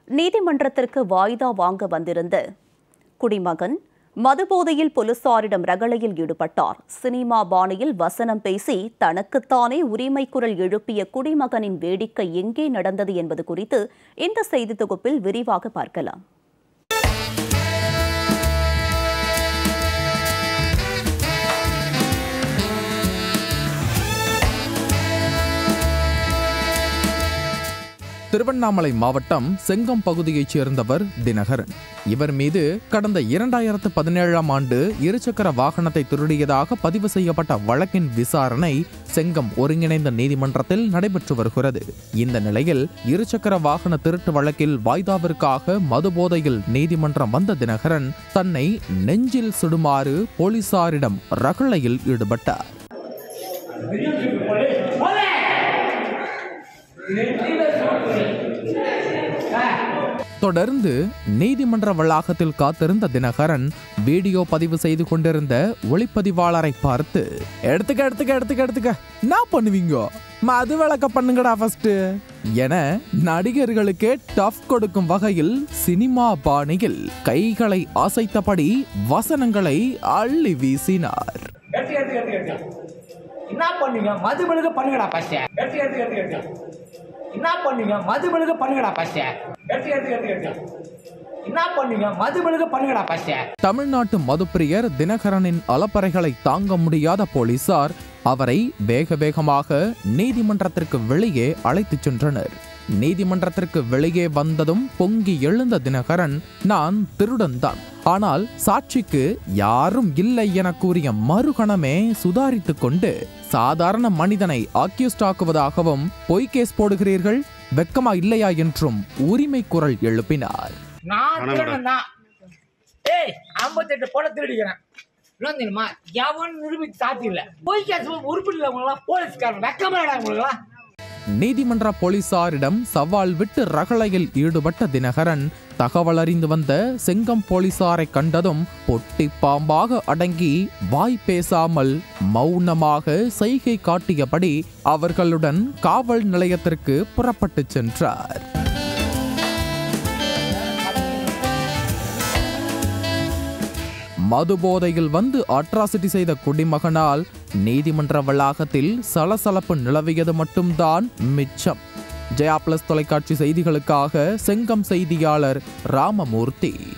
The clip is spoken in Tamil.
நீதிமன்றத்திற்கு வாய்தா வாங்க வந்திருந்த குடிமகன் மதுபோதையில் போலீசாரிடம் ரகளையில் ஈடுபட்டார் சினிமா பாணியில் வசனம் பேசி தனக்குத்தானே உரிமை குரல் எழுப்பிய குடிமகனின் வேடிக்கை எங்கே நடந்தது என்பது குறித்து இந்த செய்தி தொகுப்பில் விரிவாக பார்க்கலாம் திருவண்ணாமலை மாவட்டம் செங்கம் பகுதியைச் சேர்ந்தவர் தினகரன் இவர் மீது கடந்த இரண்டாயிரத்து பதினேழாம் ஆண்டு இருசக்கர வாகனத்தை திருடியதாக பதிவு செய்யப்பட்ட வழக்கின் விசாரணை செங்கம் ஒருங்கிணைந்த நீதிமன்றத்தில் நடைபெற்று வருகிறது இந்த நிலையில் இருசக்கர வாகன திருட்டு வழக்கில் வாய்தாவிற்காக மதுபோதையில் நீதிமன்றம் வந்த தினகரன் தன்னை நெஞ்சில் சுடுமாறு போலீசாரிடம் ரகளையில் ஈடுபட்டார் தொடர்ந்து நீதிமன்ற வளாகத்தில் காத்திருந்த தினகரன் வீடியோ பதிவு செய்து கொண்டிருந்த ஒளிப்பதிவாளரை பார்த்து எடுத்துக்க எடுத்துக்க எடுத்துக்க எடுத்துக்க என்ன பண்ணுவீங்க மது விளக்க பண்ணுங்கடா ஃபர்ஸ்ட் என நடிகர்களுக்கே டஃப் கொடுக்கும் வகையில் சினிமா பாணியில் கைகளை அசைத்தபடி வசனங்களை அள்ளி வீசினார் எடுத்து எடுத்து எடுத்து எடுத்து என்ன பண்ணுங்க மது மெழுக பண்ணுங்கடா ஃபர்ஸ்ட் எடுத்து எடுத்து எடுத்து எடுத்து என்ன பண்ணுங்க மது மெழுக பண்ணுங்கடா ஃபர்ஸ்ட் எடுத்து எடுத்து எடுத்து எடுத்து என்ன பண்ணுங்க மது மெழுக பண்ணுங்கடா ஃபர்ஸ்ட் தமிழ்நாட்டு மதுப்பிரியர் தினகரனின் அலப்பறைகளை தாங்க முடியாத போலீசார் அவரை வேக வேகமாக நீதிமன்றத்திற்கு வெளியே அழைத்துச் சென்றனர் நீதிமன்றத்திற்கு வெளியே வந்ததும் பொங்கி எழுந்த தினகரன் நான் திருடன் தான் ஆனால் சாட்சிக்கு யாரும் இல்லை என கூறிய மறுகணமே சுதாரித்துக் கொண்டு சாதாரண மனிதனை அக்யூஸ்ட் ஆக்குவதாகவும் பொய் கேஸ் போடுகிறீர்கள் வெக்கமா இல்லையா என்றும் உரிமை குரல் எழுப்பினார் நான் திருடன் தான் ஏய் ஐம்பத்தெட்டு போல திருடிக்கிறேன் இன்னும் தெரியுமா எவன் நிரூபிக்க சாத்தி இல்ல போய் கேஸ் உறுப்பு இல்லை உங்களா போலீஸ்காரன் வெக்கமாடா உங்களுக்குலாம் நீதிமன்ற போலீசாரிடம் சவால் விட்டு ரகளையில் ஈடுபட்ட தினகரன் தகவல் அறிந்து வந்த செங்கம் போலீசாரை கண்டதும் பொட்டி பாம்பாக அடங்கி வாய் பேசாமல் மௌனமாக செய்கை காட்டியபடி அவர்களுடன் காவல் நிலையத்திற்கு புறப்பட்டுச் சென்றார் மதுபோதையில் வந்து அட்ராசிட்டி செய்த குடிமகனால் நீதிமன்ற வளாகத்தில் சலசலப்பு நிலவியது மட்டும்தான் மிச்சம் ஜெயா பிளஸ் தொலைக்காட்சி செய்திகளுக்காக செங்கம் செய்தியாளர் ராமமூர்த்தி